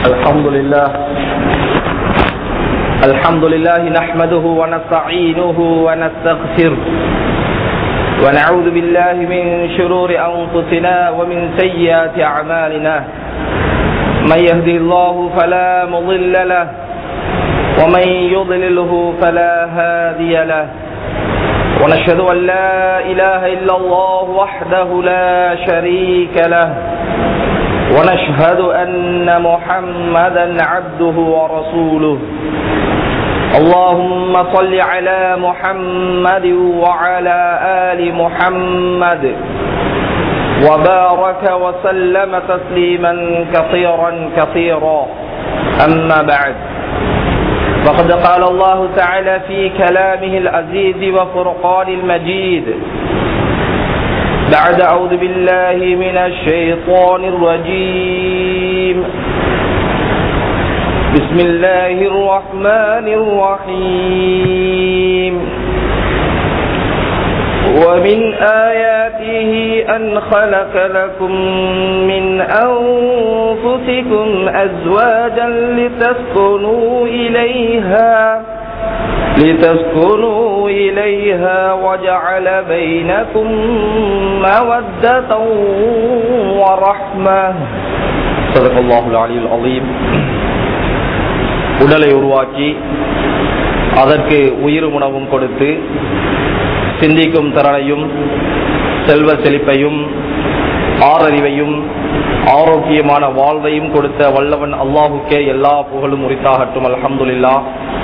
الحمد لله الحمد لله نحمده ونستعينه ونستغفره ونعوذ بالله من شرور أنفسنا ومن سيئات أعمالنا من يهدي الله فلا مضل له ومن يضلله فلا هادي له ونشهد أن لا إله إلا الله وحده لا شريك له ونشهد أن محمدا عبده ورسوله اللهم صل على محمد وعلى آل محمد وبارك وسلم تسليما كثيرا كثيرا أما بعد فقد قال الله تعالى في كلامه العزيز وفرقان المجيد بعد أعوذ بالله من الشيطان الرجيم بسم الله الرحمن الرحيم ومن آياته أن خلق لكم من أنفسكم أزواجا لتسكنوا إليها لتسكنوا إليها وجعل بينكم مودة ورحمة صدق الله العلي العظيم உடலை உருவாக்கி அதற்கு உயிர் உணவும் கொடுத்து சிந்திக்கும் திறனையும் செல்வ செழிப்பையும் ஆறறிவையும் ஆரோக்கியமான வாழ்வையும் கொடுத்த வல்லவன் அல்லாஹுக்கே எல்லா புகழும் உரித்தாகட்டும் அலமதுல்லா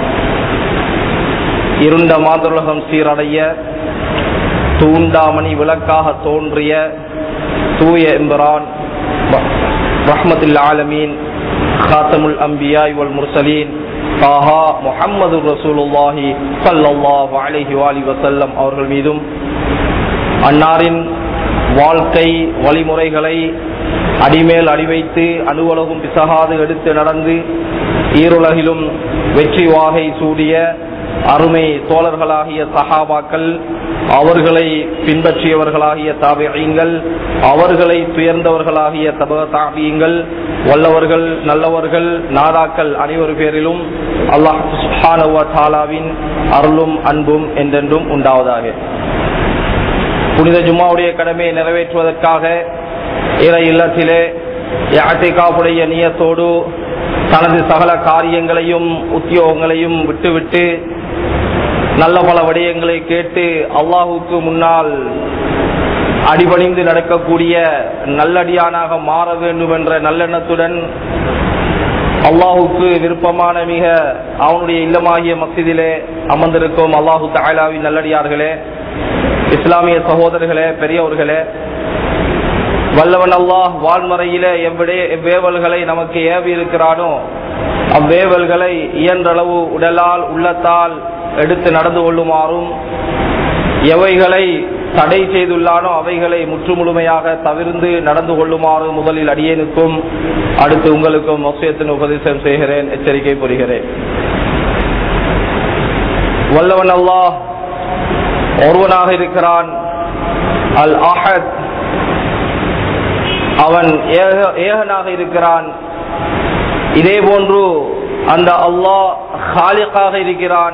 இருண்ட மாதுலகம் சீரடைய தூண்டாமணி விளக்காக தோன்றிய தூய எம்பரான் ரஹ்மத்துல் ஆலமீன் خاتمுல் அம்பியாய் வல் முர்சலீன் தாஹா முஹம்மது ரசூலுல்லாஹி சல்லல்லாஹு அலைஹி வாலி வசல்லம் அவர்கள் மீதும் அன்னாரின் வாழ்க்கை வழிமுறைகளை அடிமேல் அடிவைத்து அணுவலகும் பிசகாது எடுத்து நடந்து ஈருலகிலும் வெற்றி வாகை சூடிய அருமை தோழர்களாகிய சஹாபாக்கள் அவர்களை பின்பற்றியவர்களாகிய தாபியங்கள் அவர்களை துயர்ந்தவர்களாகிய தப தாபியங்கள் வல்லவர்கள் நல்லவர்கள் நாதாக்கள் அனைவரு பேரிலும் அல்லாஹ் சுஹானுவ தாலாவின் அருளும் அன்பும் என்றென்றும் உண்டாவதாக புனித ஜும்மாவுடைய கடமையை நிறைவேற்றுவதற்காக இறை இல்லத்திலே யாத்திகாவுடைய நியத்தோடு தனது சகல காரியங்களையும் உத்தியோகங்களையும் விட்டுவிட்டு நல்ல பல விடயங்களை கேட்டு அல்லாஹுக்கு முன்னால் அடிபணிந்து நடக்கக்கூடிய நல்லடியானாக மாற வேண்டும் என்ற நல்லெண்ணத்துடன் அல்லாஹுக்கு விருப்பமான மிக அவனுடைய இல்லமாகிய மசிதிலே அமர்ந்திருக்கும் அல்லாஹு தாலாவின் நல்லடியார்களே இஸ்லாமிய சகோதரர்களே பெரியவர்களே வல்லவன் அல்லாஹ் வாழ்மறையில எவ்விடைய எவ்வேவல்களை நமக்கு ஏவி இருக்கிறானோ அவ்வேவல்களை இயன்றளவு உடலால் உள்ளத்தால் எடுத்து நடந்து கொள்ளுமாறும் எவைகளை தடை செய்துள்ளானோ அவைகளை முற்றுமுழுமையாக தவிர்ந்து நடந்து கொள்ளுமாறு முதலில் அடியேனுக்கும் அடுத்து உங்களுக்கும் மொசியத்தின் உபதேசம் செய்கிறேன் எச்சரிக்கை புரிகிறேன் வல்லவன் அல்லாஹ் ஒருவனாக இருக்கிறான் அல் அஹத் அவன் ஏகனாக இருக்கிறான் இதே போன்று அந்த அல்லாஹ் ஹாலிக்காக இருக்கிறான்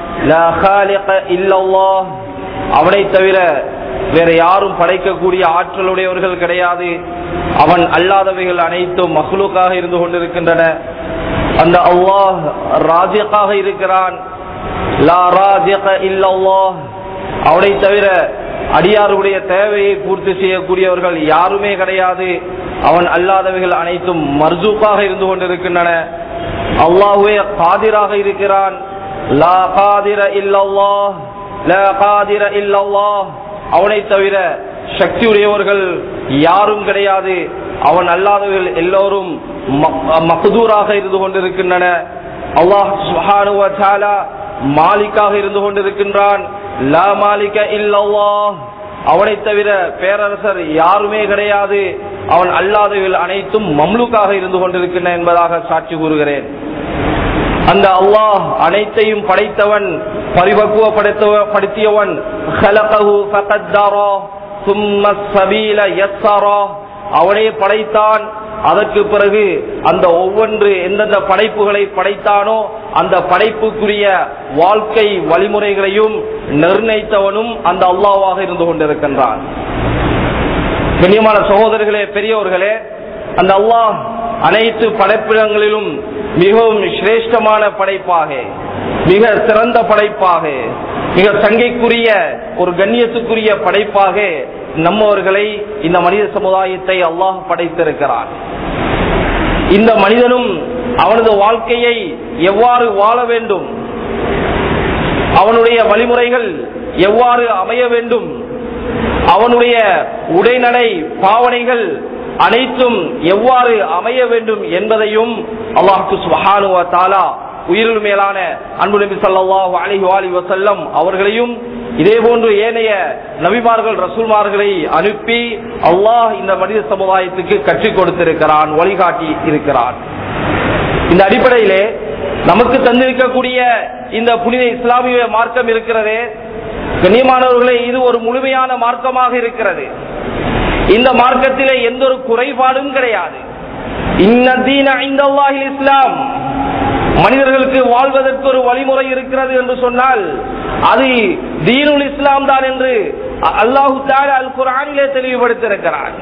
அவனை தவிர வேற யாரும் படைக்கக்கூடிய ஆற்றலுடையவர்கள் கிடையாது அவன் அல்லாதவைகள் அனைத்தும் மஹ்லூக்காக இருந்து கொண்டிருக்கின்றன அந்த அல்லாஹ் ராஜியக்காக இருக்கிறான் அவனை தவிர அடியாருடைய தேவையை பூர்த்தி செய்யக்கூடியவர்கள் யாருமே கிடையாது அவன் அல்லாதவைகள் அனைத்தும் மர்ஜூக்காக இருந்து கொண்டிருக்கின்றன அல்லாஹுவே காதிராக இருக்கிறான் லா காதிர இல்லல்லாஹ் லா காதிர இல்லல்லாஹ் அவனை தவிர சக்தி உடையவர்கள் யாரும் கிடையாது அவன் அல்லாதவர்கள் எல்லோரும் மகதூராக இருந்து கொண்டிருக்கின்றன அல்லாஹ் சுஹானுவ தாலா மாலிக்காக இருந்து கொண்டிருக்கின்றான் லா மாலிக இல்லல்லாஹ் அவனை தவிர பேரரசர் யாருமே கிடையாது அவன் அல்லாதவர்கள் அனைத்தும் மம்லுக்காக இருந்து கொண்டிருக்கின்றன என்பதாக சாட்சி கூறுகிறேன் அந்த அல்லாஹ் அனைத்தையும் படைத்தவன் பரிபக்குவப்படுத்தியவன் அவனே படைத்தான் அதற்கு பிறகு அந்த ஒவ்வொன்று எந்தெந்த படைப்புகளை படைத்தானோ அந்த படைப்புக்குரிய வாழ்க்கை வழிமுறைகளையும் நிர்ணயித்தவனும் அந்த அல்லாவாக இருந்து கொண்டிருக்கின்றான் கண்ணியமான சகோதரர்களே பெரியவர்களே அந்த அல்லாஹ் அனைத்து படைப்பிடங்களிலும் மிகவும் சிரேஷ்டமான படைப்பாக மிக சிறந்த படைப்பாக மிக சங்கைக்குரிய ஒரு கண்ணியத்துக்குரிய படைப்பாக நம்மவர்களை இந்த மனித சமுதாயத்தை அல்லாஹ் படைத்திருக்கிறார் இந்த மனிதனும் அவனது வாழ்க்கையை எவ்வாறு வாழ வேண்டும் அவனுடைய வழிமுறைகள் எவ்வாறு அமைய வேண்டும் அவனுடைய உடைநடை பாவனைகள் அனைத்தும் எவ்வாறு அமைய வேண்டும் என்பதையும் அல்லாஹு சுபஹானுவ தாலா உயிரில் மேலான அன்பு நபி ஸல்லல்லாஹு அலைஹி வாலி வஸல்லம் அவர்களையும் இதே போன்று ஏனைய நபிமார்கள் ரசூல்மார்களை அனுப்பி அல்லாஹ் இந்த மனித சமுதாயத்துக்கு கற்றுக் கொடுத்திருக்கிறான் வழிகாட்டி இருக்கிறான் இந்த அடிப்படையிலே நமக்கு தந்திருக்கக்கூடிய இந்த புனித இஸ்லாமிய மார்க்கம் இருக்கிறதே கண்ணியமானவர்களே இது ஒரு முழுமையான மார்க்கமாக இருக்கிறது இந்த மார்க்கத்திலே எந்த ஒரு குறைபாடும் கிடையாது இன்னதீன ஐந்தல்லாஹில் இஸ்லாம் மனிதர்களுக்கு வாழ்வதற்கு ஒரு வழிமுறை இருக்கிறது என்று சொன்னால் அது தீனுல் இஸ்லாம் தான் என்று அல்லாஹு தாலா அல் குரானிலே தெளிவுபடுத்தியிருக்கிறார்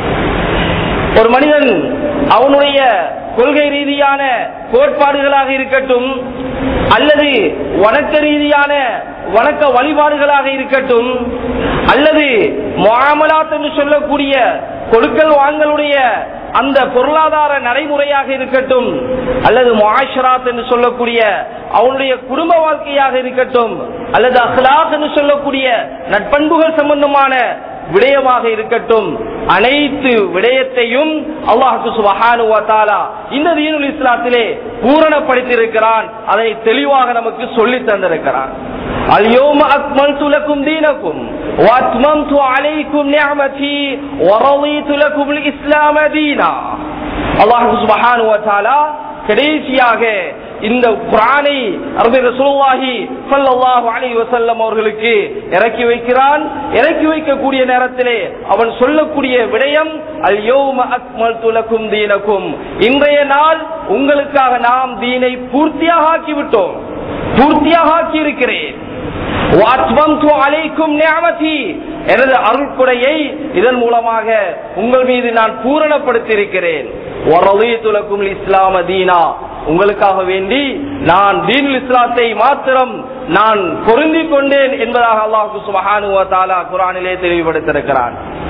ஒரு மனிதன் அவனுடைய கொள்கை ரீதியான கோட்பாடுகளாக இருக்கட்டும் அல்லது வணக்க ரீதியான வணக்க வழிபாடுகளாக இருக்கட்டும் அல்லது முகாமலாத் என்று சொல்லக்கூடிய கொடுக்கல் வாங்கலுடைய அந்த பொருளாதார நடைமுறையாக இருக்கட்டும் அல்லது முஆஷராத் என்று சொல்லக்கூடிய அவனுடைய குடும்ப வாழ்க்கையாக இருக்கட்டும் அல்லது அஹ்லாக் என்று சொல்லக்கூடிய நட்பண்புகள் சம்பந்தமான விடயமாக இருக்கட்டும் அனைத்து விடயத்தையும் அல்லாஹு சுபஹானு வ தஆலா இந்த தீனுல் இஸ்லாத்திலே பூரணப்படுத்தியிருக்கிறான் அதை தெளிவாக நமக்கு சொல்லி தந்திருக்கிறான் اليوم أكملت لكم دينكم وأتممت عليكم نعمتي ورضيت لكم الإسلام دينا الله سبحانه وتعالى கடைசியாக இந்த குரானை அரபி ரசூலுல்லாஹி ஸல்லல்லாஹு அலைஹி வஸல்லம் அவர்களுக்கு இறக்கி வைக்கிறான் இறக்கி வைக்கக்கூடிய நேரத்திலே அவன் சொல்லக்கூடிய விடயம் அல் யௌம அக்மல்து லக்கும் தீனக்கும் இன்றைய நாள் உங்களுக்காக நாம் தீனை பூர்த்தியாக ஆக்கி விட்டோம் பூர்த்தியாக ஆக்கி இருக்கிறேன் வாத்மம்து அலைக்கும் நியமதி எனது அருள்குடையை இதன் மூலமாக உங்கள் மீது நான் பூரணப்படுத்தி இருக்கிறேன் வரலீத்துலக்கும் இஸ்லாம தீனா உங்களுக்காக வேண்டி நான் தீனுல் இஸ்லாத்தை மாத்திரம் நான் பொருந்தி கொண்டேன் என்பதாக அல்லாஹு சுபஹானு வ தஆலா குர்ஆனிலே தெளிவுபடுத்தியிருக்கிறான்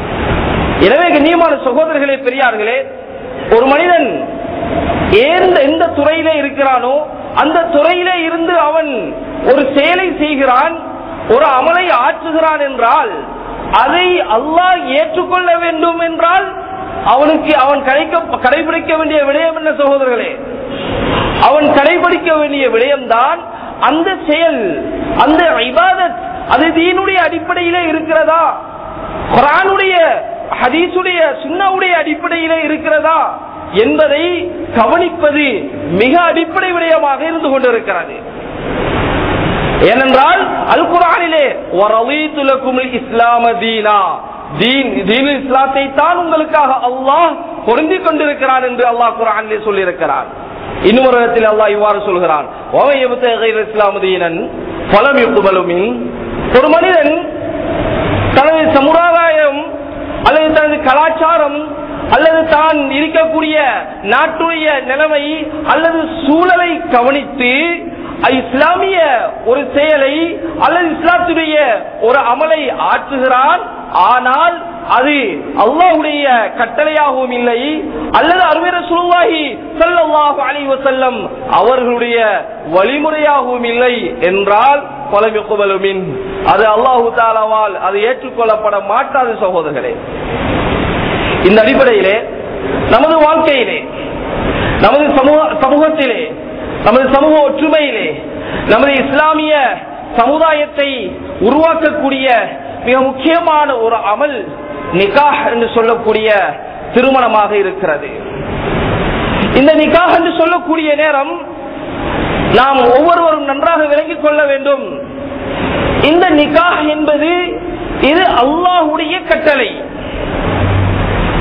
எனவே கண்ணியமான சகோதரர்களே பெரியார்களே ஒரு மனிதன் எந்த எந்த துறையிலே இருக்கிறானோ அந்த துறையிலே இருந்து அவன் ஒரு செயலை செய்கிறான் ஒரு அமலை ஆற்றுகிறான் என்றால் அதை அல்லாஹ் ஏற்றுக்கொள்ள வேண்டும் என்றால் அவனுக்கு அவன் கடைக்க கடைபிடிக்க வேண்டிய விடயம் என்ன சகோதரர்களே அவன் கடைபிடிக்க வேண்டிய விடயம்தான் அந்த செயல் அந்த இபாதத் அது தீனுடைய அடிப்படையிலே இருக்கிறதா குரானுடைய ஹதீசுடைய சுன்னாவுடைய அடிப்படையிலே இருக்கிறதா என்பதை கவனிப்பது மிக அடிப்படை விடயமாக இருந்து கொண்டிருக்கிறது ஏனென்றால் அல் குரானிலே இஸ்லாம தீனா தீன் தீன் இஸ்லாத்தை தான் உங்களுக்காக அல்லாஹ் பொருந்தி கொண்டிருக்கிறான் என்று அல்லாஹ் குரானிலே சொல்லியிருக்கிறான் இன்னும் ஒரு இடத்தில் அல்லாஹ் இவ்வாறு சொல்கிறான் இஸ்லாம தீனன் பலம் யுக்குபலுமின் ஒரு மனிதன் தனது சமுதாயம் அல்லது தனது கலாச்சாரம் அல்லது தான் இருக்கக்கூடிய நாட்டுடைய நிலைமை அல்லது சூழலை கவனித்து இஸ்லாமிய ஒரு செயலை அல்லது இஸ்லாத்துடைய ஒரு அமலை ஆற்றுகிறான் ஆனால் அது அல்லாஹுடைய கட்டளையாகவும் இல்லை அல்லது அருமையர சுருவாகி செல்லவாக அழிவு செல்லம் அவர்களுடைய வழிமுறையாகவும் இல்லை என்றால் பலமிக்குபலுமின் அது அல்லாஹு தாலாவால் அது ஏற்றுக்கொள்ளப்பட மாட்டாது சகோதரர்களே இந்த அடிப்படையிலே நமது வாழ்க்கையிலே நமது சமூக சமூகத்திலே நமது சமூக ஒற்றுமையிலே நமது இஸ்லாமிய சமுதாயத்தை உருவாக்கக்கூடிய மிக முக்கியமான ஒரு அமல் நிகாஹ் என்று சொல்லக்கூடிய திருமணமாக இருக்கிறது இந்த நிகாஹ் என்று சொல்லக்கூடிய நேரம் நாம் ஒவ்வொருவரும் நன்றாக விளங்கிக் கொள்ள வேண்டும் இந்த நிகாஹ் என்பது இது அல்லாஹுடைய கட்டளை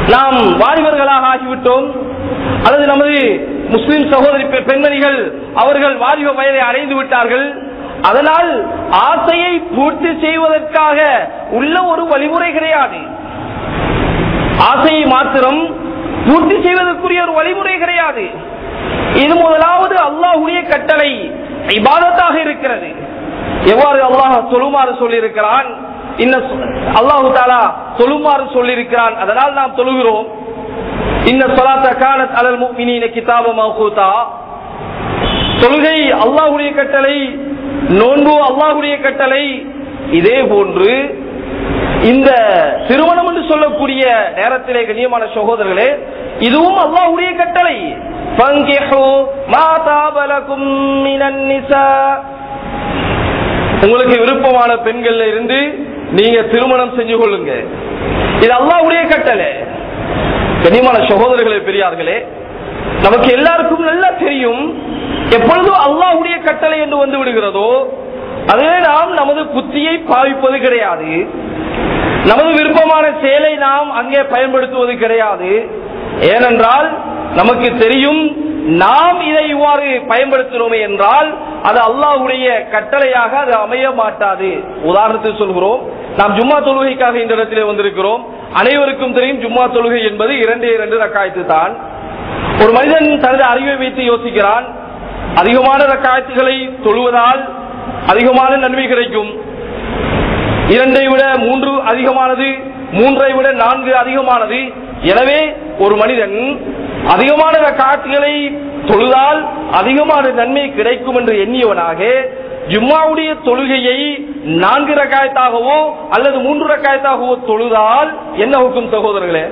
நாம் வாலிபர்களாக ஆகிவிட்டோம் அல்லது நமது முஸ்லிம் சகோதரி பெ- பெண்மணிகள் அவர்கள் வாலிப வயதை அடைந்து விட்டார்கள் அதனால் ஆசையை பூர்த்தி செய்வதற்காக உள்ள ஒரு வழிமுறை கிடையாது ஆசையை மாத்திரம் பூர்த்தி செய்வதற்குரிய ஒரு வழிமுறை கிடையாது இது முதலாவது அல்லாஹுடைய கட்டளை இபாதத்தாக இருக்கிறது எவ்வாறு அல்லாஹ் தொழுமாறு சொல்லியிருக்கிறான் இன்ன அல்லாஹு தாலா தொழுமாறு சொல்லியிருக்கிறான் அதனால் நாம் தொழுகிறோம் இன்ன சொலாத்த காலத் அலல் முஃமினீன கிதாப மௌகூதா தொழுகை அல்லாஹுடைய கட்டளை நோன்பு அல்லாஹுடைய கட்டளை இதே போன்று இந்த திருமணம் என்று சொல்லக்கூடிய நேரத்திலே கண்ணியமான சகோதரர்களே இதுவும் அல்லாஹ்வுடைய கட்டளை فَانكِحُوا مَا طَابَ لَكُم مِّنَ النِّسَاءِ உங்களுக்கு விருப்பமான பெண்கள்ல இருந்து நீங்க திருமணம் செஞ்சு கொள்ளுங்க இது அல்லாஹ்வுடைய கட்டளை கண்ணியமான சகோதரர்களே பெரியார்களே நமக்கு எல்லாருக்கும் நல்லா தெரியும் எப்பொழுதும் அல்லாஹ்வுடைய கட்டளை என்று வந்து விடுகிறதோ அதிலே நாம் நமது புத்தியை பாவிப்பது கிடையாது நமது விருப்பமான செயலை நாம் அங்கே பயன்படுத்துவது கிடையாது ஏனென்றால் நமக்கு தெரியும் நாம் இதை இவ்வாறு பயன்படுத்தினோமே என்றால் அது அல்லாஹ்வுடைய கட்டளையாக அது அமைய மாட்டாது உதாரணத்துக்கு சொல்கிறோம் நாம் ஜும்மா தொழுகைக்காக இந்த இடத்திலே வந்திருக்கிறோம் அனைவருக்கும் தெரியும் ஜும்மா தொழுகை என்பது இரண்டே இரண்டு ரக்காயத்து தான் ஒரு மனிதன் தனது அறிவை வைத்து யோசிக்கிறான் அதிகமான ரக்காயத்துகளை தொழுவதால் அதிகமான நன்மை கிடைக்கும் இரண்டை விட மூன்று அதிகமானது மூன்றை விட நான்கு அதிகமானது எனவே ஒரு மனிதன் அதிகமான காட்சிகளை தொழுதால் அதிகமான நன்மை கிடைக்கும் என்று எண்ணியவனாக ஜும்மாவுடைய தொழுகையை நான்கு ரக்காயத்தாகவோ அல்லது மூன்று ரக்காயத்தாகவோ தொழுதால் என்ன ஹுக்கும் சகோதரர்களே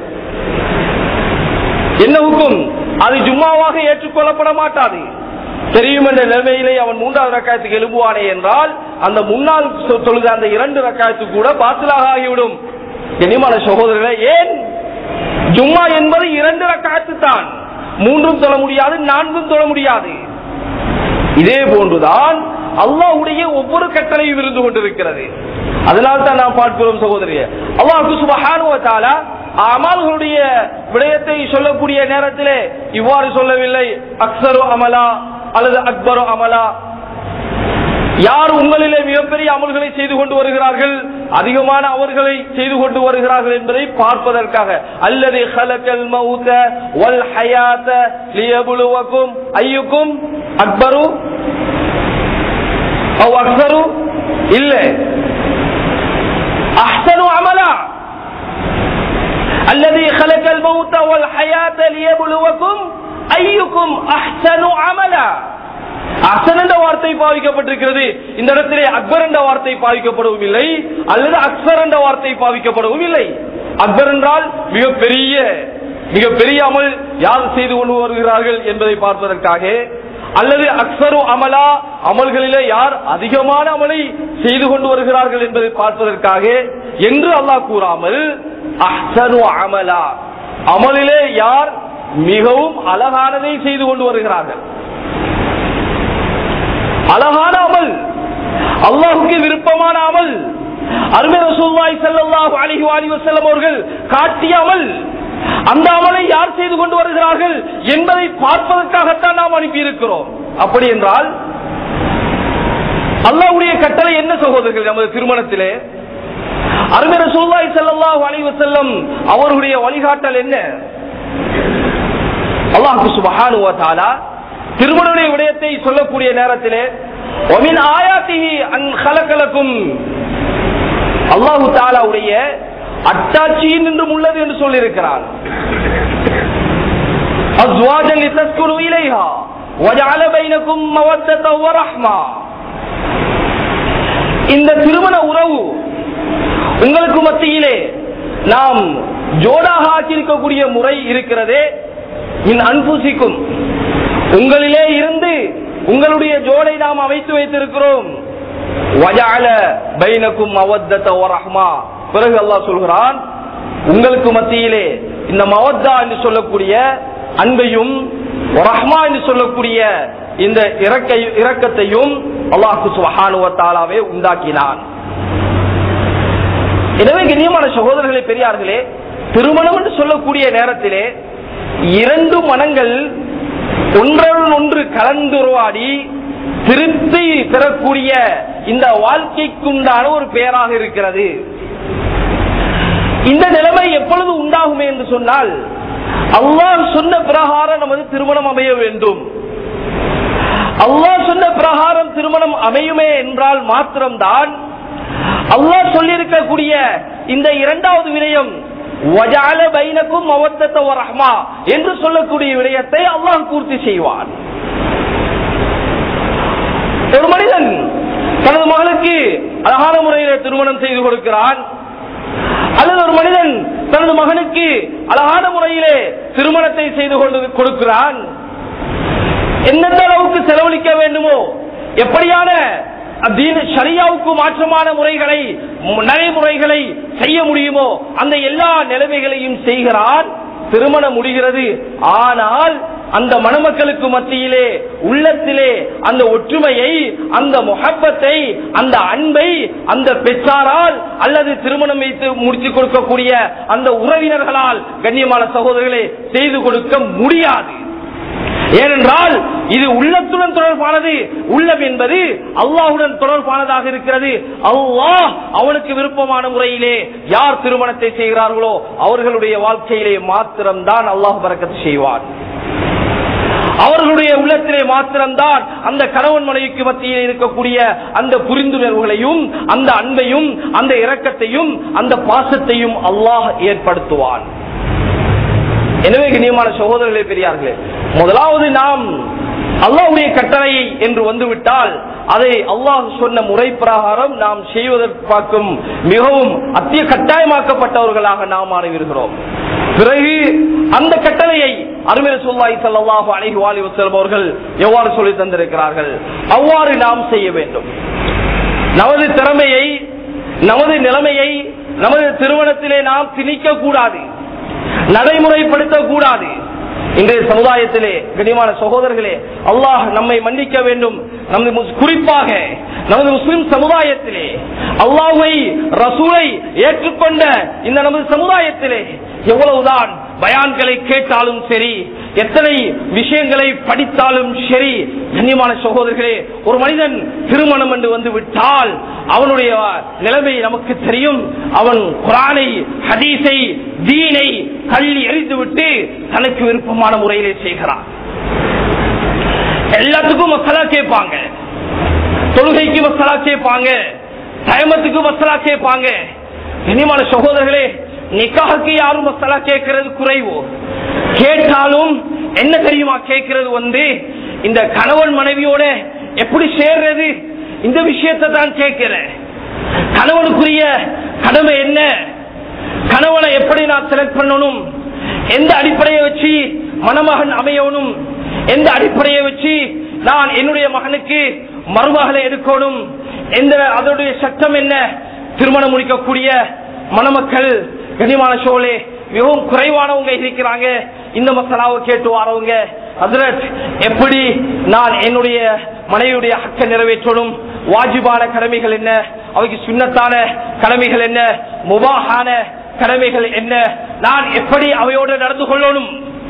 என்ன ஹுக்கும் அது ஜும்மாவாக ஏற்றுக்கொள்ளப்பட மாட்டாது தெரியும் என்ற நிலைமையிலே அவன் மூன்றாவது ரக்காயத்துக்கு எழுப்புவானே என்றால் அந்த முன்னால் சொ- தொழுத அந்த இரண்டு ரக்காயத்து கூட பாத்திலாக ஆகிவிடும் கண்ணியமான சகோதரர்களே ஏன் ஜும்மா என்பது இரண்டு ரக்காயத்து தான் மூன்றும் தொழ முடியாது நான்கும் தொழ முடியாது இதே போன்றுதான் அல்லாஹ்வுடைய ஒவ்வொரு கட்டளையும் இருந்து கொண்டிருக்கிறது அதனால் தான் நாம் பார்க்கிறோம் சகோதரிய அல்லாஹு சுபஹானு வ தஆலா அமல்களுடைய விடயத்தை சொல்லக்கூடிய நேரத்திலே இவ்வாறு சொல்லவில்லை அக்ஸரு அமலா அல்லது அக்பரு அமலா யார் உங்களிலே மிகப்பெரிய அமல்களை செய்து கொண்டு வருகிறார்கள் அதிகமான அவர்களை செய்து கொண்டு வருகிறார்கள் என்பதை பார்ப்பதற்காக அல்லது ஹலக்கல் மௌத வல் ஹயாத லியபுலுவக்கும் ஐயுக்கும் அக்பரு அவ் அக்ஸரு இல்ல அஹ்சனு அமலா الذي خلق الموت والحياة ليبلوكم أيكم أحسن عملا அஹ்சன் என்ற வார்த்தை பாவிக்கப்பட்டிருக்கிறது இந்த இடத்திலே அக்பர் என்ற வார்த்தை பாவிக்கப்படவும் இல்லை அல்லது அக்சர் என்ற வார்த்தை பாவிக்கப்படவும் இல்லை அக்பர் என்றால் மிகப்பெரிய மிகப்பெரிய அமல் யார் செய்து கொண்டு வருகிறார்கள் என்பதை பார்ப்பதற்காக அல்லது அக்சரு அமலா அமல்களிலே யார் அதிகமான அமலை செய்து கொண்டு வருகிறார்கள் என்பதை பார்ப்பதற்காக என்று அல்லாஹ் கூறாமல் அஹ்சனு அமலா அமலிலே யார் மிகவும் அழகானதை செய்து கொண்டு வருகிறார்கள் அழகான அமல் அல்லாஹுக்கு விருப்பமான அமல் அருமை ரசூலுல்லாஹி ஸல்லல்லாஹு அலைஹி வஸல்லம் வஸல்லம் அவர்கள் காட்டிய அமல் அந்த அமலை யார் செய்து கொண்டு வருகிறார்கள் என்பதை பார்ப்பதற்காகத்தான் நாம் அனுப்பி இருக்கிறோம் அப்படி என்றால் அல்லாஹ்வுடைய கட்டளை என்ன சகோதரர்கள் நமது திருமணத்திலே அருமை ரசூலுல்லாஹி ஸல்லல்லாஹு அலைஹி வஸல்லம் அவர்களுடைய வழிகாட்டல் என்ன அல்லாஹ் சுப்ஹானஹு வ தஆலா திருமணனுடைய விடயத்தை சொல்லக்கூடிய நேரத்திலே ஒமின் ஆயாத்திஹி அன் ஹலக்கலக்கும் அல்லாஹு தாலாவுடைய அட்டாட்சியின் என்றும் உள்ளது என்று சொல்லியிருக்கிறார் அஸ்வாஜன் லிதஸ்குரு இலைஹா வஜஅல பைனக்கும் மவத்தத வ ரஹ்மா இந்த திருமண உறவு உங்களுக்கு மத்தியிலே நாம் ஜோடாக ஆக்கியிருக்கக்கூடிய முறை இருக்கிறதே மின் அன்புசிக்கும் உங்களிலே இருந்து உங்களுடைய ஜோடை நாம் அமைத்து வைத்திருக்கிறோம் வஜஅல பைனக்கும் மவத்தத வ ரஹ்மா பிறகு அல்லாஹ் சொல்கிறான் உங்களுக்கு மத்தியிலே இந்த மவத்தா என்று சொல்லக்கூடிய அன்பையும் ரஹ்மா என்று சொல்லக்கூடிய இந்த இறக்கை இரக்கத்தையும் அல்லாஹு சுபஹானுவ தாலாவே உண்டாக்கினான் எனவே கண்ணியமான சகோதரர்களே பெரியார்களே திருமணம் என்று சொல்லக்கூடிய நேரத்திலே இரண்டு மனங்கள் ஒன்றுடன் ஒன்று கலந்துருவாடி திருப்தி பெறக்கூடிய இந்த வாழ்க்கைக்குண்டான ஒரு பெயராக இருக்கிறது இந்த நிலைமை எப்பொழுது உண்டாகுமே என்று சொன்னால் அல்லாஹ் சொன்ன பிரகாரம் நமது திருமணம் அமைய வேண்டும் அல்லாஹ் சொன்ன பிரகாரம் திருமணம் அமையுமே என்றால் மாத்திரம்தான் அல்லாஹ் சொல்லியிருக்கக்கூடிய இந்த இரண்டாவது விடயம் வஜால பைனக்கும் மவத்தத்த ரஹ்மா என்று சொல்லக்கூடிய விடயத்தை அல்லாஹ் பூர்த்தி செய்வான் ஒரு மனிதன் தனது மகளுக்கு அழகான முறையிலே திருமணம் செய்து கொடுக்கிறான் அல்லது ஒரு மனிதன் தனது மகனுக்கு அழகான முறையிலே திருமணத்தை செய்து கொண்டு கொடுக்கிறான் எந்தெந்த அளவுக்கு செலவழிக்க வேண்டுமோ எப்படியான தீன ஷரியாவுக்கு மாற்றமான முறைகளை நடைமுறைகளை செய்ய முடியுமோ அந்த எல்லா நிலைமைகளையும் செய்கிறான் திருமணம் முடிகிறது ஆனால் அந்த மணமக்களுக்கு மத்தியிலே உள்ளத்திலே அந்த ஒற்றுமையை அந்த முகப்பத்தை அந்த அன்பை அந்த பெற்றாரால் அல்லது திருமணம் வைத்து முடித்து கொடுக்கக்கூடிய அந்த உறவினர்களால் கண்ணியமான சகோதரர்களே செய்து கொடுக்க முடியாது ஏனென்றால் இது உள்ளத்துடன் தொடர்பானது உள்ளம் என்பது அல்லாஹுடன் தொடர்பானதாக இருக்கிறது அல்லாஹ் அவனுக்கு விருப்பமான முறையிலே யார் திருமணத்தை செய்கிறார்களோ அவர்களுடைய வாழ்க்கையிலே மாத்திரம்தான் அல்லாஹ் பறக்கத்து செய்வான் அவர்களுடைய உள்ளத்திலே மாத்திரம்தான் அந்த கணவன் மனைவிக்கு மத்தியில் இருக்கக்கூடிய அந்த புரிந்துணர்வுகளையும் அந்த அன்பையும் அந்த இரக்கத்தையும் அந்த பாசத்தையும் அல்லாஹ் ஏற்படுத்துவான் எனவே கண்ணியமான சகோதரர்களே பெரியார்களே முதலாவது நாம் அல்லாஹுடைய கட்டளை என்று வந்துவிட்டால் அதை அல்லாஹ் சொன்ன முறை பிரகாரம் நாம் செய்வதற்கு பார்க்கும் மிகவும் அத்திய கட்டாயமாக்கப்பட்டவர்களாக நாம் மாறிவிடுகிறோம் பிறகு அந்த கட்டளையை அருமைய சொல்லாய் சல்லாஹு அலைஹி வாலி வசலம் அவர்கள் எவ்வாறு சொல்லி தந்திருக்கிறார்கள் அவ்வாறு நாம் செய்ய வேண்டும் நமது திறமையை நமது நிலைமையை நமது திருமணத்திலே நாம் திணிக்க கூடாது நடைமுறைப்படுத்த கூடாது இன்றைய சமுதாயத்திலே கனிமான சகோதரர்களே அல்லாஹ் நம்மை மன்னிக்க வேண்டும் நமது முஸ்- குறிப்பாக நமது முஸ்லிம் சமுதாயத்திலே அல்லாஹை ரசூலை ஏற்றுக்கொண்ட இந்த நமது சமுதாயத்திலே எவ்வளவுதான் பயான்களை கேட்டாலும் சரி எத்தனை விஷயங்களை படித்தாலும் சரி கண்ணியமான சகோதரர்களே ஒரு மனிதன் திருமணம் என்று வந்து விட்டால் அவனுடைய நிலைமை நமக்கு தெரியும் அவன் குரானை ஹதீஸை தீனை தள்ளி எறிந்துவிட்டு தனக்கு விருப்பமான முறையிலே செய்கிறான் எல்லாத்துக்கும் மசாலா கேட்பாங்க தொழுகைக்கு மசாலா கேட்பாங்க தயமத்துக்கு மசாலா கேட்பாங்க இனிமான சகோதரர்களே நிக்காவுக்கு யாரும் மசாலா கேட்கறது குறைவோ கேட்டாலும் என்ன தெரியுமா கேட்கறது வந்து இந்த கணவன் மனைவியோட எப்படி சேர்றது இந்த விஷயத்தை தான் கேட்கிறேன் கணவனுக்குரிய கடமை என்ன கணவனை எப்படி நான் செலக்ட் பண்ணணும் எந்த அடிப்படையை வச்சு மணமகன் அமையணும் எந்த அடிப்படையை வச்சு நான் என்னுடைய மகனுக்கு மருமகளை எடுக்கணும் எந்த அதனுடைய சட்டம் என்ன திருமணம் முடிக்கக்கூடிய மணமக்கள் கனிமான சோழே மிகவும் குறைவானவங்க இருக்கிறாங்க இந்த மசாலாவை கேட்டு வரவங்க ஹசரத் எப்படி நான் என்னுடைய மனைவியுடைய ஹக்க நிறைவேற்றணும் வாஜிபான கடமைகள் என்ன அவைக்கு சுண்ணத்தான கடமைகள் என்ன முபாகான கடமைகள் என்ன நான் எப்படி அவையோடு நடந்து கொள்ளணும்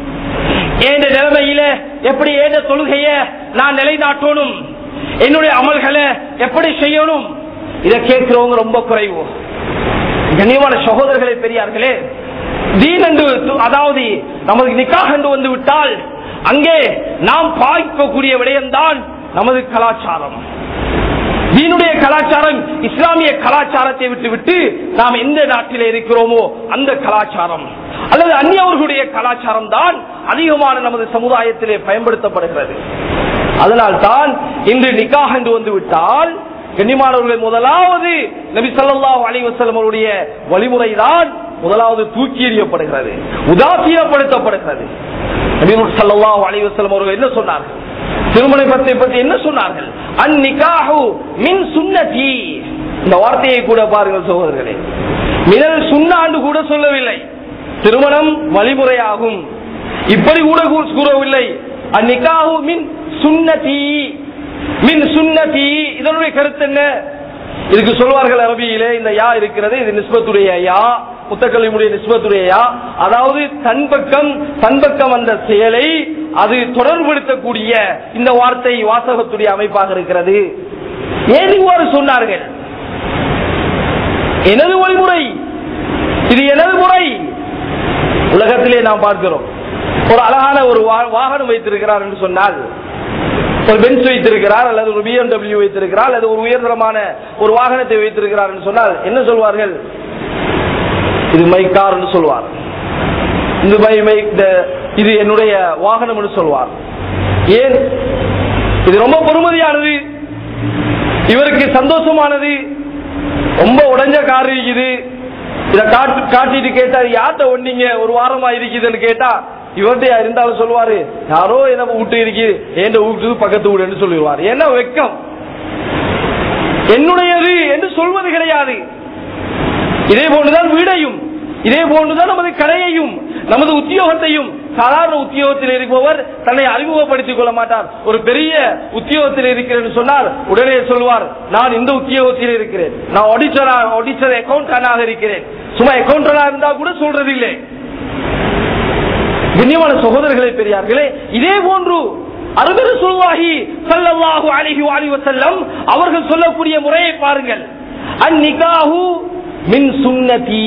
ஏந்த நிலைமையில எப்படி ஏந்த தொழுகைய நான் நிலைநாட்டணும் என்னுடைய அமல்களை எப்படி செய்யணும் இதை கேட்கிறவங்க ரொம்ப குறைவு கண்ணியமான சகோதரர்களே பெரியார்களே தீன் என்று அதாவது நமது நிக்காக என்று வந்து விட்டால் அங்கே நாம் பாய்க்கக்கூடிய விடயம்தான் நமது கலாச்சாரம் தீனுடைய கலாச்சாரம் இஸ்லாமிய கலாச்சாரத்தை விட்டுவிட்டு நாம் எந்த நாட்டிலே இருக்கிறோமோ அந்த கலாச்சாரம் அல்லது அந்நியவர்களுடைய கலாச்சாரம் தான் அதிகமான நமது சமுதாயத்திலே பயன்படுத்தப்படுகிறது அதனால் தான் இன்று நிக்காக என்று வந்து விட்டால் கண்ணியமானவர்களை முதலாவது நபி ஸல்லல்லாஹு அலைஹி வஸல்லம் அவருடைய வழிமுறை தான் முதலாவது தூக்கி எறியப்படுகிறது உதாசீனப்படுத்தப்படுகிறது நபி ஸல்லல்லாஹு அலைஹி வஸல்லம் அவர்கள் என்ன சொன்னார்கள் திருமணத்தை பற்றி என்ன சொன்னார்கள் அந்நிகாஹு மின் சுன்னதி இந்த வார்த்தையை கூட பாருங்கள் சகோதரர்களே மினல் சுண்ணாண்டு கூட சொல்லவில்லை திருமணம் வழிமுறையாகும் இப்படி கூட கூ- கூறவில்லை அந்நிகாஹு மின் சுன்னதி மின் சுன்னதி இதனுடைய கருத்து என்ன இதுக்கு சொல்வார்கள் அரபியிலே இந்த யா இருக்கிறது இது நிஸ்பத்துடைய யா முத்தக்கல்லிமுடைய நிஸ்பத்துடையா அதாவது தன் பக்கம் தன் பக்கம் அந்த செயலை அது தொடர்புபடுத்தக்கூடிய இந்த வார்த்தை வாசகத்துடைய அமைப்பாக இருக்கிறது ஏன் இவ்வாறு சொன்னார்கள் எனது வழிமுறை இது எனது முறை உலகத்திலே நாம் பார்க்கிறோம் ஒரு அழகான ஒரு வா- வாகனம் வைத்திருக்கிறார் என்று சொன்னால் ஒரு பென்ஸ் வைத்திருக்கிறார் அல்லது ஒரு பிஎம்டபிள்யூ வைத்திருக்கிறார் அல்லது ஒரு உயர்தரமான ஒரு வாகனத்தை வைத்திருக்கிறார் என்று சொன்னால் என்ன சொல்வார்கள் இது மை கார் என்று சொல்வார் இது மை மை இந்த- இது என்னுடைய வாகனம் என்று சொல்வார் ஏன் இது ரொம்ப பொறுமதியானது இவருக்கு சந்தோஷமானது ரொம்ப உடைஞ்ச கார் இருக்குது இத காட்டு காட்டிட்டு கேட்டா யார்கிட்ட ஒண்ணீங்க ஒரு வாரமா இருக்குதுன்னு கேட்டா இவர்கிட்ட இருந்தாலும் சொல்லுவாரு யாரோ என்ன வீட்டு இருக்குது என் வீட்டு பக்கத்து வீடுன்னு சொல்லிடுவார் ஏன்னா வெக்கம் என்னுடையது என்று சொல்வது கிடையாது இதே போன்றுதான் வீடையும் இதே போன்றுதான் நமது கடையையும் நமது உத்தியோகத்தையும் சாதாரண உத்தியோகத்தில் இருப்பவர் தன்னை அறிமுகப்படுத்திக் கொள்ள மாட்டார் ஒரு பெரிய உத்தியோகத்தில் இருக்கிறேன் சொன்னால் உடனே சொல்வார் நான் இந்த உத்தியோகத்தில் இருக்கிறேன் நான் ஆடிட்டரா ஆடிட்டர் அக்கௌண்டன்டாக இருக்கிறேன் சும்மா அக்கௌண்டரா இருந்தா கூட சொல்றது இல்லை கண்ணியமான சகோதரர்களே பெரியார்களே இதே போன்று அருமையான சொல்வாகி ஸல்லல்லாஹு அலைஹி வஸல்லம் வஸல்லம் அவர்கள் சொல்லக்கூடிய முறையை பாருங்கள் அந்நிகாஹு மின் சுன்னதி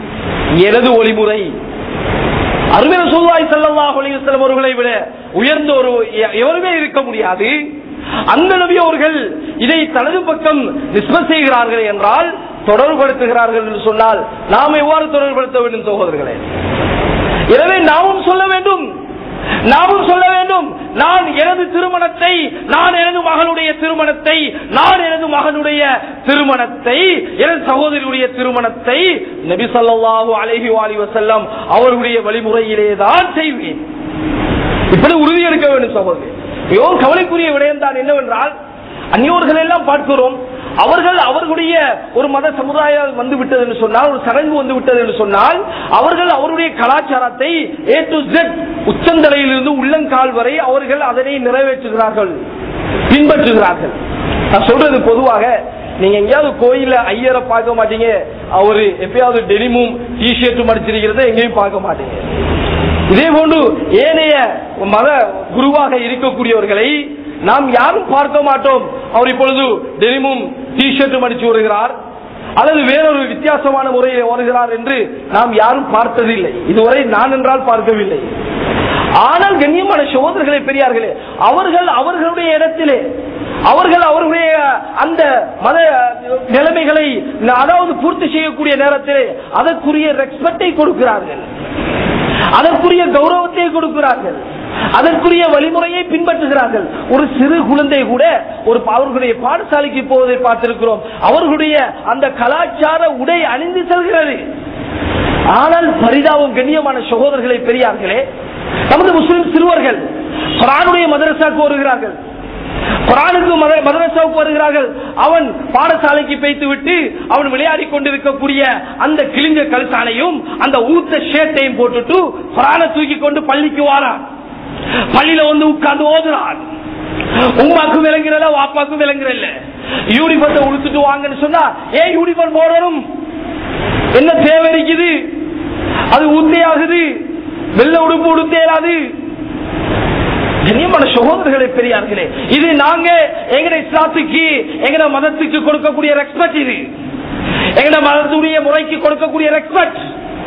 எனது ஒளிமுறை அருமையான சொல்வாய் ஸல்லல்லாஹு அலைஹி வஸல்லம் அவர்களை விட உயர்ந்த ஒரு எ- எவருமே இருக்க முடியாது அந்த நபி அவர்கள் இதை தனது பக்கம் நிஸ்பத் செய்கிறார்கள் என்றால் தொடர்புபடுத்துகிறார்கள் என்று சொன்னால் நாம் எவ்வாறு தொடர்புபடுத்த வேண்டும் சகோதரர்களே எனவே நாமும் சொல்ல வேண்டும் நாமும் சொல்ல வேண்டும் நான் எனது திருமணத்தை நான் எனது மகளுடைய திருமணத்தை நான் எனது மகனுடைய திருமணத்தை எனது சகோதரியுடைய திருமணத்தை நபி ஸல்லல்லாஹு அலைஹி வாலி வஸல்லம் அவருடைய வழிமுறையிலே தான் செய்வேன் இப்படி உறுதி எடுக்க வேண்டும் சகோதரி மிகவும் கவலைக்குரிய விடயம் தான் என்னவென்றால் அந்நியோர்கள் எல்லாம் பார்க்கிறோம் அவர்கள் அவர்களுடைய ஒரு மத சமுதாயம் வந்து விட்டது என்று சொன்னால் ஒரு சடங்கு வந்து விட்டது என்று சொன்னால் அவர்கள் அவருடைய கலாச்சாரத்தை ஏ டு ஜெட் உச்சந்தலையிலிருந்து உள்ளங்கால் வரை அவர்கள் அதனை நிறைவேற்றுகிறார்கள் பின்பற்றுகிறார்கள் நான் சொல்றது பொதுவாக நீங்க எங்கேயாவது கோயில ஐயரை பார்க்க மாட்டீங்க அவரு எப்பயாவது டெனிமும் டிஷர்ட்டும் அடிச்சிருக்கிறத எங்கேயும் பார்க்க மாட்டீங்க இதே போன்று ஏனைய மத குருவாக இருக்கக்கூடியவர்களை நாம் யாரும் பார்க்க மாட்டோம் அவர் இப்பொழுது டெனிமும் டிஷர்ட்டும் அடிச்சு வருகிறார் அல்லது வேறொரு வித்தியாசமான முறையில் வருகிறார் என்று நாம் யாரும் பார்த்ததில்லை இதுவரை நான் என்றால் பார்க்கவில்லை ஆனால் கண்ணியமான சகோதரர்களே பெரியார்களே அவர்கள் அவர்களுடைய இடத்திலே அவர்கள் அவர்களுடைய அந்த மத நிலைமைகளை அதாவது பூர்த்தி செய்யக்கூடிய நேரத்திலே அதற்குரிய ரெஸ்பெக்டை கொடுக்கிறார்கள் அதற்குரிய கௌரவத்தை கொடுக்கிறார்கள் அதற்குரிய வழிமுறையை பின்பற்றுகிறார்கள் ஒரு சிறு குழந்தை கூட ஒரு அவர்களுடைய பாடசாலைக்கு போவதை பார்த்திருக்கிறோம் அவர்களுடைய அந்த கலாச்சார உடை அணிந்து செல்கிறது ஆனால் பரிதாபம் கண்ணியமான சகோதரர்களை பெரியார்களே நமது முஸ்லிம் சிறுவர்கள் குரானுடைய மதரசாக்கு வருகிறார்கள் குரானுக்கு மத- மதரசாவுக்கு வருகிறார்கள் அவன் பாடசாலைக்கு பேய்த்து விட்டு அவன் விளையாடி கொண்டிருக்கக்கூடிய அந்த கிழிஞ்ச கல்சாலையும் அந்த ஊத்த ஷேட்டையும் போட்டுட்டு குரானை தூக்கி கொண்டு பள்ளிக்கு வாரான் பள்ளியில வந்து உட்கார்ந்து ஓதுறான் உமாக்கும் விளங்குறல வாப்பாக்கும் விளங்குறல யூனிஃபார்த்தை உடுத்துட்டு வாங்கன்னு சொன்னா ஏன் யூனிஃபார்ம் போடணும் என்ன தேவை இருக்குது அது ஊத்தையாகுது வெள்ள உடுப்பு உடுத்தேராது கண்ணியமான சகோதரர்களே பெரியார்களே இது நாங்க எங்கட இஸ்லாத்துக்கு எங்கட மதத்துக்கு கொடுக்கக்கூடிய ரெஸ்பெக்ட் இது எங்கட மதத்துடைய முறைக்கு கொடுக்கக்கூடிய ரெஸ்பெக்ட்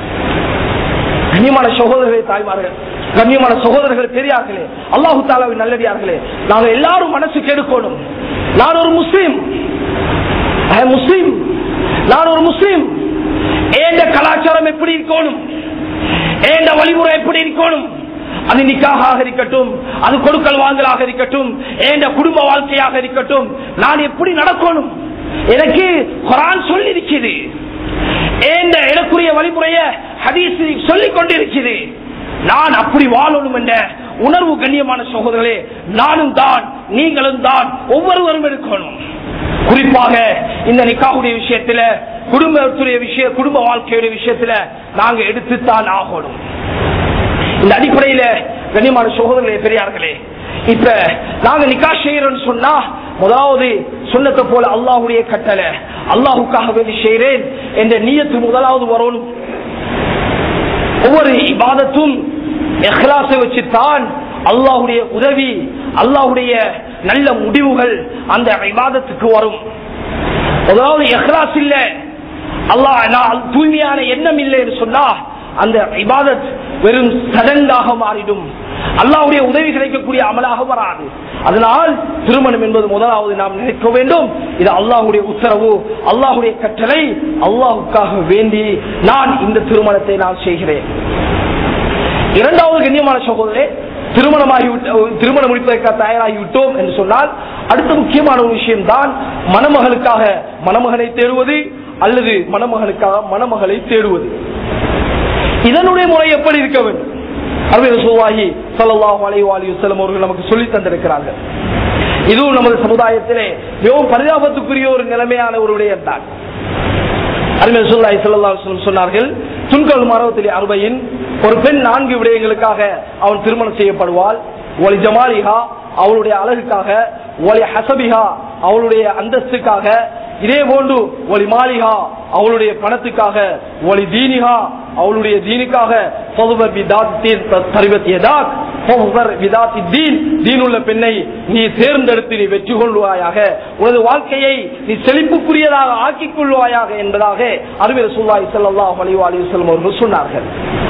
கண்ணியமான சகோதரர்களே தாய்மார்கள் கண்ணியமான சகோதரர்கள் பெரியார்களே அல்லாஹு தாலாவின் நல்லடியார்களே நாங்க எல்லாரும் மனசு கெடுக்கணும் நான் ஒரு முஸ்லீம் I am முஸ்லீம் நான் ஒரு முஸ்லீம் ஏண்ட கலாச்சாரம் எப்படி இருக்கணும் ஏண்ட வழிமுறை எப்படி இருக்கணும் அது நிக்காக இருக்கட்டும் அது கொடுக்கல் வாங்கலாக இருக்கட்டும் ஏண்ட குடும்ப வாழ்க்கையாக இருக்கட்டும் நான் எப்படி நடக்கணும் எனக்கு குரான் சொல்லி இருக்குது ஏண்ட எனக்குரிய வழிமுறைய ஹதீஸ் சொல்லிக் கொண்டிருக்கிறது நான் அப்படி வாழணும் என்ற உணர்வு கண்ணியமான சகோதரர்களே நானும் தான் நீங்களும் தான் ஒவ்வொருவரும் இருக்கணும் குறிப்பாக இந்த நிக்காவுடைய விஷயத்துல குடும்பத்துடைய விஷய குடும்ப வாழ்க்கையுடைய விஷயத்துல நாங்க எடுத்துத்தான் ஆகணும் இந்த அடிப்படையில கண்ணியமான சகோதரர்களே பெரியார்களே இப்ப நாங்க நிக்கா செய்யறோம்னு சொன்னா முதலாவது சொன்னதை போல அல்லாஹுடைய கட்டளை அல்லாஹுக்காக வேண்டி செய்கிறேன் என்ற நீயத்து முதலாவது வரணும் ஒவ்வொரு இபாதத்தும் எஹ்லாசை வச்சுத்தான் அல்லாஹுடைய உதவி அல்லாஹுடைய நல்ல முடிவுகள் அந்த இபாதத்துக்கு வரும் முதலாவது எஹ்லாஸ் இல்ல அல்லாஹ் நான் தூய்மையான எண்ணம் இல்லை என்று சொன்னா அந்த இபாதத் வெறும் சடங்காக மாறிடும் அல்லாஹ்வுடைய உதவி கிடைக்கக்கூடிய அமலாக வராது அதனால் திருமணம் என்பது முதலாவது நாம் நினைக்க வேண்டும் இது அல்லாஹ்வுடைய உத்தரவு அல்லாஹ்வுடைய கட்டளை அல்லாஹுக்காக வேண்டி நான் இந்த திருமணத்தை நான் செய்கிறேன் இரண்டாவது கண்ணியமான சகோதரே திருமணமாகி திருமணம் முடிப்பதற்காக தயாராகி விட்டோம் என்று சொன்னால் அடுத்த முக்கியமான ஒரு விஷயம் தான் மணமகளுக்காக மணமகனை தேடுவது அல்லது மணமகனுக்காக மணமகளை தேடுவது இதனுடைய முறை எப்படி இருக்க வேண்டும் அருமையான சுவாகி சல்லாஹ் அலைஹி வஸல்லம் அவர்கள் நமக்கு சொல்லி தந்திருக்கிறார்கள் இதுவும் நமது சமுதாயத்திலே மிகவும் பரிதாபத்துக்குரிய ஒரு நிலைமையான ஒரு விடயம் தான் அருமை சொல்லாய் சல்லா சொன்னார்கள் துன்கல் மரவத்திலே அறுபையின் ஒரு பெண் நான்கு விடயங்களுக்காக அவன் திருமணம் செய்யப்படுவாள் ஒலி ஜமாலிஹா அவளுடைய அழகுக்காக ஒலி ஹசபிஹா அவளுடைய அந்தஸ்துக்காக இதே போன்று ஒலி மாலிகா அவளுடைய பணத்துக்காக ஒலி தீனிகா அவளுடைய தீனுக்காக பொதுவர் விதாத்தின் பரிவத்தியதாக் பொதுவர் விதாத்தி தீன் தீனுள்ள பெண்ணை நீ தேர்ந்தெடுத்து நீ வெற்றி கொள்வாயாக உனது வாழ்க்கையை நீ செழிப்புக்குரியதாக ஆக்கிக் கொள்வாயாக என்பதாக அருமை ரசூல்லாய் ஸல்லல்லாஹு அலைஹி வஸல்லம் அவர்கள் சொன்னார்கள்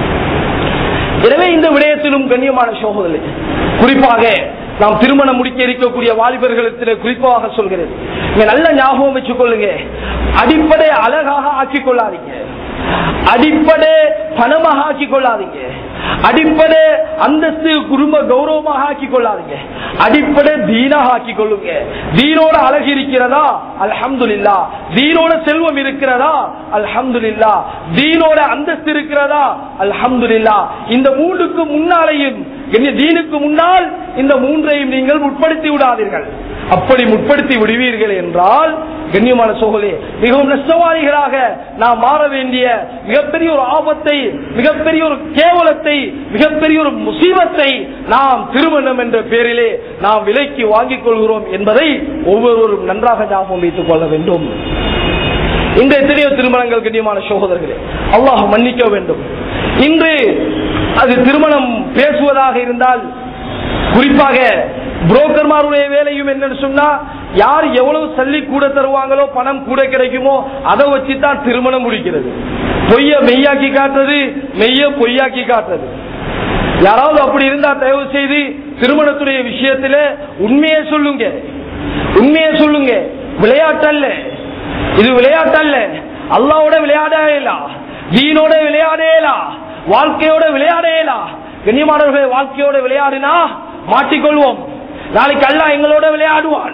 எனவே இந்த விடயத்திலும் கண்ணியமான சோதனை குறிப்பாக நாம் திருமணம் முடிக்க இருக்கக்கூடிய வாலிபர்களுக்கு குறிப்பாக சொல்கிறேன் நீங்க நல்ல ஞாபகம் வச்சுக் கொள்ளுங்க அடிப்படை அழகாக ஆக்கிக் கொள்ளாதீங்க அடிப்படை பணமாக ஆக்கிக் கொள்ளாதீங்க அடிப்படை அந்தஸ்து குடும்ப கௌரவமாக ஆக்கிக் கொள்ளாதீங்க அடிப்படை தீனாக ஆக்கிக் கொள்ளுங்க தீனோட அழகு இருக்கிறதா அல்ஹம்துலில்லா தீனோட செல்வம் இருக்கிறதா அல்ஹம்துலில்லா தீனோட அந்தஸ்து இருக்கிறதா அல்ஹம்துலில்லா இந்த மூன்றுக்கு முன்னாலேயும் என்ன தீனுக்கு முன்னால் இந்த மூன்றையும் நீங்கள் முற்படுத்தி விடாதீர்கள் அப்படி முற்படுத்தி விடுவீர்கள் என்றால் கண்ணியமான சோகலே மிகவும் நஷ்டவாதிகளாக நாம் மாற வேண்டிய மிகப்பெரிய ஒரு ஆபத்தை மிகப்பெரிய ஒரு கேவலத்தை மிகப்பெரிய ஒரு முசீபத்தை நாம் திருமணம் என்ற பேரிலே நாம் விலைக்கு வாங்கிக் கொள்கிறோம் என்பதை ஒவ்வொருவரும் நன்றாக ஞாபகம் வைத்துக் கொள்ள வேண்டும் இந்த எத்தனையோ திருமணங்கள் கண்ணியமான சகோதரர்களே அல்லாஹ் மன்னிக்க வேண்டும் இன்று அது திருமணம் பேசுவதாக இருந்தால் குறிப்பாக புரோக்கர்மாருடைய வேலையும் என்னன்னு சொன்னா யார் எவ்வளவு சல்லி கூட தருவாங்களோ பணம் கூட கிடைக்குமோ அதை வச்சு தான் திருமணம் முடிக்கிறது பொய்ய மெய்யாக்கி காட்டுறது மெய்ய பொய்யாக்கி காட்டுறது யாராவது அப்படி இருந்தா தயவு செய்து திருமணத்துடைய விஷயத்துல உண்மையை சொல்லுங்க உண்மையை சொல்லுங்க விளையாட்டல்ல இது விளையாட்டல்ல அல்லாவோட விளையாடேலா தீனோட விளையாடேலா வாழ்க்கையோட விளையாடேலா கண்ணியமானவர்களை வாழ்க்கையோட விளையாடினா மாட்டிக்கொள்வோம் நாளைக்கு அல்லா எங்களோட விளையாடுவான்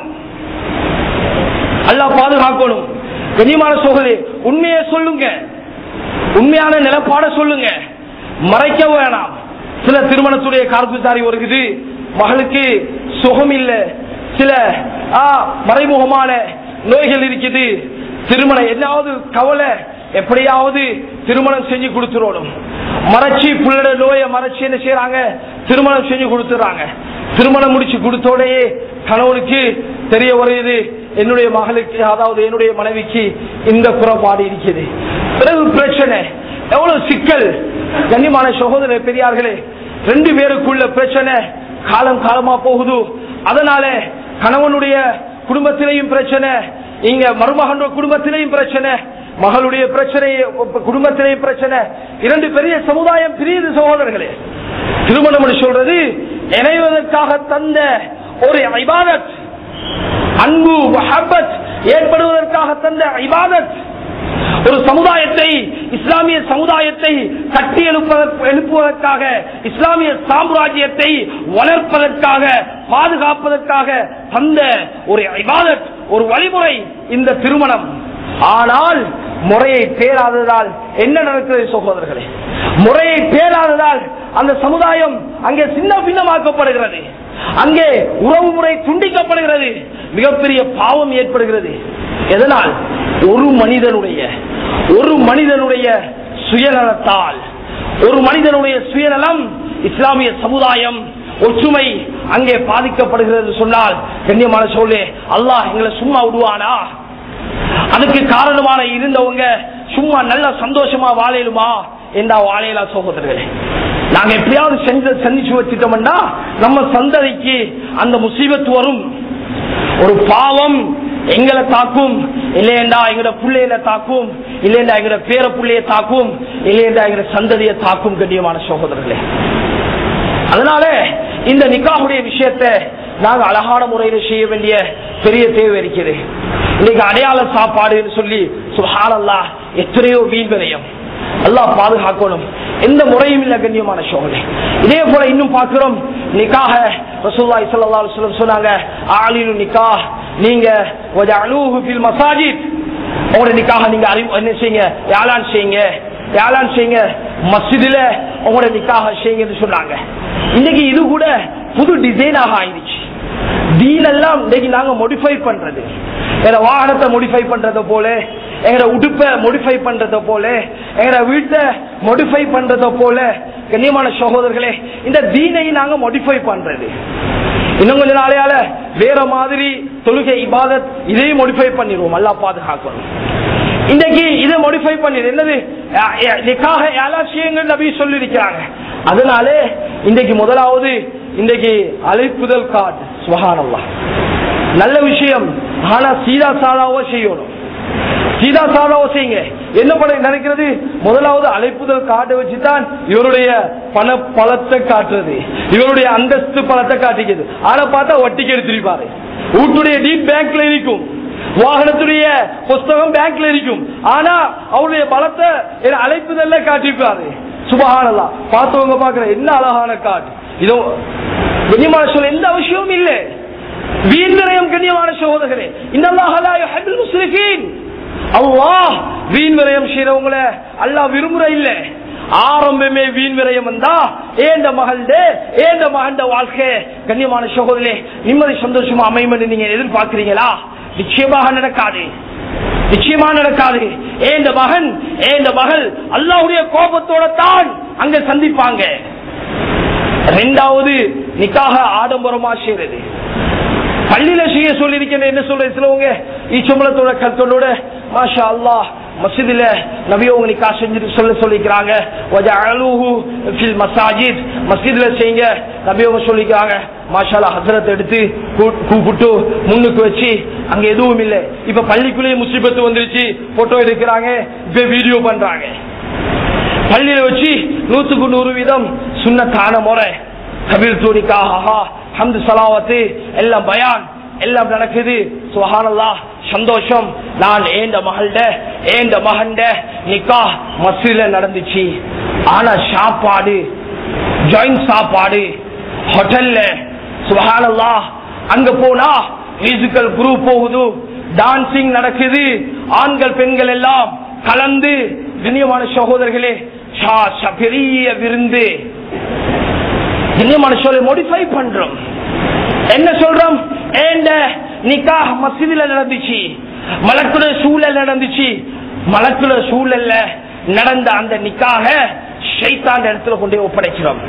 அல்லாஹ் பாதுகாக்கணும் கண்ணியமான சோகலே உண்மையை சொல்லுங்க உண்மையான நிலப்பாட சொல்லுங்க மறைக்க வேணாம் சில திருமணத்துடைய கார்குத்தாரி வருகுது மகளுக்கு சுகம் இல்ல சில ஆ, மறைமுகமான நோய்கள் இருக்குது திருமணம் என்னாவது கவலை எப்படியாவது திருமணம் செஞ்சு கொடுத்துடணும் மறைச்சி புள்ளட நோயை மறைச்சி என்ன செய்யறாங்க திருமணம் செஞ்சு கொடுத்துறாங்க திருமணம் முடிச்சு கொடுத்தோடையே கணவனுக்கு தெரிய வருது என்னுடைய மகளுக்கு அதாவது என்னுடைய மனைவிக்கு இந்த குறைபாடு இருக்குது பிறகு பிரச்சனை எவ்வளவு சிக்கல் கண்ணியமான சகோதர பெரியார்களே ரெண்டு பேருக்குள்ள பிரச்சனை காலம் காலமா போகுது அதனால கணவனுடைய குடும்பத்திலையும் பிரச்சனை இங்க மருமகன் குடும்பத்திலையும் பிரச்சனை மகளுடைய பிரச்சனை குடும்பத்திலேயும் பிரச்சனை இரண்டு பெரிய சமுதாயம் பிரியுது சகோதரர்களே திருமணம் என்று சொல்றது இணைவதற்காக தந்த ஒரு இபாதத் அன்பு மஹப்பத் ஏற்படுவதற்காக தந்த இபாதத் ஒரு சமுதாயத்தை இஸ்லாமிய சமுதாயத்தை கட்டி எழுப்பதற்கு எழுப்புவதற்காக இஸ்லாமிய சாம்ராஜ்யத்தை வளர்ப்பதற்காக பாதுகாப்பதற்காக தந்த ஒரு இபாதத் ஒரு வழிமுறை இந்த திருமணம் ஆனால் முறையை பேராததால் என்ன நடக்கிறது சகோதரர்களே முறையை பேராததால் அந்த சமுதாயம் அங்கே சின்ன பின்னமாக்கப்படுகிறது அங்கே உறவு முறை துண்டிக்கப்படுகிறது மிகப்பெரிய பாவம் ஏற்படுகிறது எதனால் ஒரு மனிதனுடைய ஒரு மனிதனுடைய சுயநலத்தால் ஒரு மனிதனுடைய சுயநலம் இஸ்லாமிய சமுதாயம் ஒற்றுமை அங்கே பாதிக்கப்படுகிறது சொன்னால் கண்ணியமான சொல்லே அல்லாஹ் எங்களை சும்மா விடுவானா அதுக்கு காரணமான இருந்தவங்க சும்மா நல்ல சந்தோஷமா வாழலுமா இந்த வாழையிலா சகோதரர்களே நாங்க எப்படியாவது செஞ்ச சந்திச்சு வச்சுட்டோம்னா நம்ம சந்ததிக்கு அந்த முசீபத்து வரும் ஒரு பாவம் எங்களை தாக்கும் இல்லையண்டா எங்கட பிள்ளையில தாக்கும் இல்லையண்டா எங்கட பேர பிள்ளைய தாக்கும் இல்லையண்டா எங்கட சந்ததியை தாக்கும் கண்ணியமான சகோதரர்களே அதனால இந்த நிக்காவுடைய விஷயத்தை நாங்க அழகான முறையில செய்ய வேண்டிய பெரிய தேவை இருக்கிறது இன்னைக்கு அடையாள சாப்பாடுன்னு சொல்லி சுஹானல்லா எத்தனையோ வீண் விரயம் அல்லாஹ் பாதுகாக்கணும் எந்த முறையும் இல்ல கண்ணியமான சோழனை இதே போல இன்னும் பார்க்கிறோம் நிக்காக ரசூல்லாய் ஸல்லல்லாஹு அலைஹி வஸல்லம் சொன்னாங்க ஆலிலு நிக்காஹ் நீங்க வஜஅலூஹு ஃபில் மசாஜித் உங்களோட நிக்காக நீங்க அறிவு என்ன செய்யுங்க யாலான் செய்யுங்க யாலான் செய்யுங்க மஸ்ஜிதுல உங்களோட நிக்காக செய்யுங்கன்னு சொன்னாங்க இன்னைக்கு இது கூட புது டிசைனாக ஆயிடுச்சு தீன் எல்லாம் இன்னைக்கு நாங்க மோடிஃபை பண்றது எங்க வாகனத்தை மோடிஃபை பண்றத போல எங்கட உடுப்பை மோடிஃபை பண்றத போல எங்கட வீட்டை மோடிஃபை பண்றத போல கண்ணியமான சகோதரர்களே இந்த தீனை நாங்க மோடிஃபை பண்றது இன்னும் கொஞ்ச நாளையால வேற மாதிரி தொழுகை இபாதத் இதையும் மோடிஃபை பண்ணிடுவோம் நல்லா பாதுகாக்கணும் இன்னைக்கு இதை மோடிஃபை பண்ணிடு என்னது அஹ், அஹ், நிக்காக எல்லா விஷயங்கள் நபி சொல்லி இருக்கிறாங்க அதனால இன்றைக்கு முதலாவது இன்றைக்கு அழைப்புதல் கார்டு சுபஹானல்லாஹ் நல்ல விஷயம் ஆனா சீதா சாதாவோ செய்யணும் சீதா சாதாவோ செய்யுங்க என்ன பண்ண நினைக்கிறது முதலாவது அழைப்புதல் காட்டை வச்சுதான் இவருடைய பண பலத்தை காட்டுறது இவருடைய அந்தஸ்து பலத்தை காட்டிக்கிறது ஆனா பார்த்தா வட்டிக்கு எடுத்திருப்பாரு வீட்டுடைய டீட் பேங்க்ல இருக்கும் வாகனத்துடைய புஸ்தகம் பேங்க்ல இருக்கும் ஆனா அவருடைய பலத்தை என் அழைப்புதல்ல காட்டிருப்பாரு சுபஹானல்லா பார்த்தவங்க பாக்குற என்ன அழகான காட்டு இதோ கண்ணியமான சொல்ல எந்த அவசியமும் இல்லை வீண் விரயம் கண்ணியமான சகோதரர்களே இன்னல்லாஹ் முஸ்லிஃபீன் அல்லாஹ் வீண் விரயம் செய்யறவங்கள அல்லாஹ் விரும்புற இல்ல ஆரம்பமே வீண் விரயம் வந்தா ஏண்ட மகள்டே ஏண்ட மகண்ட வாழ்க்கை கண்ணியமான சகோதரே நிம்மதி சந்தோஷமா அமையும் என்று நீங்க எதிர்பார்க்கிறீங்களா நிச்சயமாக நடக்காது நிச்சயமா நடக்காது ஏண்ட மகன் ஏண்ட மகள் அல்லாஹ்வுடைய கோபத்தோட தான் அங்க சந்திப்பாங்க ரெண்டாவது நிக்காக ஆடம்பரமா செய்யறது பள்ளியில செய்ய சொல்லி என்ன சொல்ற சிலவங்க ஈச்சம்பளத்தோட கருத்தோட மாஷா அல்லாஹ் மசிதில நபியவங்க நிக்கா செஞ்சுட்டு சொல்ல சொல்லிக்கிறாங்க வஜஅலூஹு ஃபில் மசாஜித் மஸ்ஜித்ல செய்யுங்க நபியவங்க சொல்லிக்கிறாங்க மாஷாலா ஹசரத் எடுத்து கூ- கூப்பிட்டு முன்னுக்கு வச்சு அங்க எதுவும் இல்லை இப்ப பள்ளிக்குள்ளேயே முசிபத்து வந்துருச்சு போட்டோ எடுக்கிறாங்க இப்ப வீடியோ பண்றாங்க பள்ளியில வச்சு நூத்துக்கு நூறு வீதம் சுண்ணத்தான முறை கபீர் தூணிக்கா ஹஹா ஹம்து சலாவத்து எல்லாம் பயான் எல்லாம் நடக்குது சுஹானல்லா சந்தோஷம் நான் ஏண்ட மகள்ட ஏண்ட மகன்ட நிக்கா மசூல நடந்துச்சு ஆனா சாப்பாடு ஜாயிண்ட் சாப்பாடு ஹோட்டல்ல சுஹானல்லா அங்க போனா மியூசிக்கல் குரூப் போகுது டான்சிங் நடக்குது ஆண்கள் பெண்கள் எல்லாம் கலந்து கண்ணியமான சகோதரர்களே ஷா- ஷா- பெரிய விருந்து கண்ணியமான சொல்ல மோடிஃபை பண்றோம் என்ன சொல்றோம் ஏண்ட நிக்கா மசீதில நடந்துச்சு மலக்குட சூழல் நடந்துச்சு மலக்குட சூழல்ல நடந்த அந்த நிக்காக ஷைத்தான் இடத்துல கொண்டு போய் ஒப்படைக்கிறோம்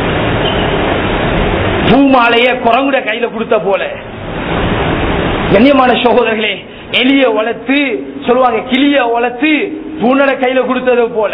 பூமாலைய குரங்குட கையில கொடுத்த போல கண்ணியமான சகோதரர்களே எலிய வளர்த்து சொல்லுவாங்க கிளிய வளர்த்து பூனட கையில கொடுத்தது போல